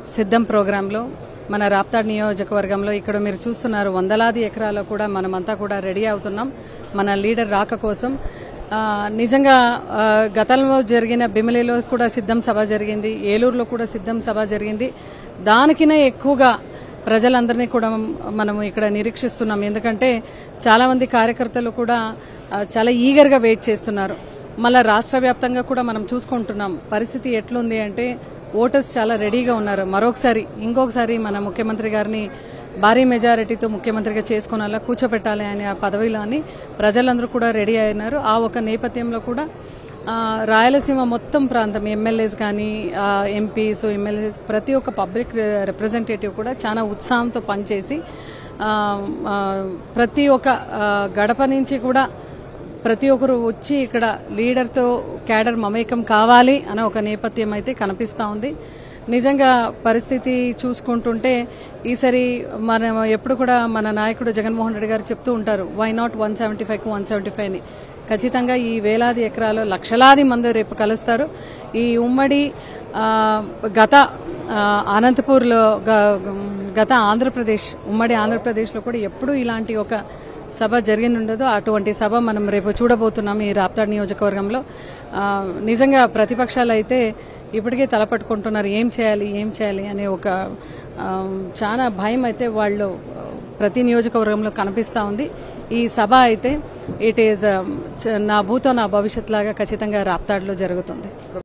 సిద్ధం ప్రోగ్రాంలో మన రాప్తాడ్ నియోజకవర్గంలో ఇక్కడ మీరు చూస్తున్నారు వందలాది ఎకరాల్లో కూడా మనమంతా కూడా రెడీ అవుతున్నాం మన లీడర్ రాక కోసం ఆ, నిజంగా ఆ, గతంలో జరిగిన బిమిలిలో కూడా సిద్ధం సభ జరిగింది ఏలూరులో కూడా సిద్ధం సభ జరిగింది దానికినే ఎక్కువగా ప్రజలందరినీ కూడా మనం ఇక్కడ నిరీక్షిస్తున్నాం ఎందుకంటే చాలా మంది కార్యకర్తలు కూడా ఆ, చాలా ఈగర్గా వెయిట్ చేస్తున్నారు మళ్ళా రాష్ట్ర వ్యాప్తంగా కూడా మనం చూసుకుంటున్నాం పరిస్థితి ఎట్లుంది అంటే ఓటర్స్ చాలా రెడీగా ఉన్నారు మరొకసారి ఇంకొకసారి మన ముఖ్యమంత్రి గారిని భారీ మెజారిటీతో ముఖ్యమంత్రిగా చేసుకునేలా కూర్చోపెట్టాలి అనే ఆ పదవిలో అని ప్రజలందరూ కూడా రెడీ అయినారు ఆ ఒక నేపథ్యంలో కూడా ఆ, రాయలసీమ మొత్తం ప్రాంతం ఎమ్మెల్యేస్ కానీ ఎంపీస్ ఎమ్మెల్యేస్ ప్రతి ఒక్క పబ్లిక్ రిప్రజెంటేటివ్ కూడా చాలా ఉత్సాహంతో పనిచేసి ఆ, ఆ, ప్రతి ఒక్క ఆ, గడప నుంచి కూడా ప్రతి ఒక్కరు వచ్చి ఇక్కడ లీడర్తో క్యాడర్ మమేకం కావాలి అనే ఒక నేపథ్యం అయితే కనిపిస్తూ ఉంది నిజంగా పరిస్థితి చూసుకుంటుంటే ఈసారి మనం ఎప్పుడు కూడా మన నాయకుడు జగన్మోహన్ రెడ్డి గారు చెప్తూ ఉంటారు వై నాట్ వన్ సెవెంటీ ఫైవ్కు వన్ సెవెంటీ ఫైవ్ అని ఖచ్చితంగా ఈ వేలాది ఎకరాలు లక్షలాది మంది రేపు కలుస్తారు ఈ ఉమ్మడి ఆ, గత ఆ, అనంతపూర్లో గ- గత ఆంధ్రప్రదేశ్ ఉమ్మడి ఆంధ్రప్రదేశ్లో కూడా ఎప్పుడూ ఇలాంటి ఒక సభ జరిగి ఉండదు అటువంటి సభ మనం రేపు చూడబోతున్నాం ఈ రాప్తాడ్ నియోజకవర్గంలో ఆ, నిజంగా ప్రతిపక్షాలు అయితే ఇప్పటికే తలపట్టుకుంటున్నారు ఏం చేయాలి ఏం చేయాలి అనే ఒక ఆ, చాలా భయం అయితే వాళ్ళు ఆ, ప్రతి నియోజకవర్గంలో కనిపిస్తూ ఉంది ఈ సభ అయితే ఇట్ ఈజ్ నా భూతో నా భవిష్యత్ లాగా ఖచ్చితంగా రాప్తాడ్లో జరుగుతుంది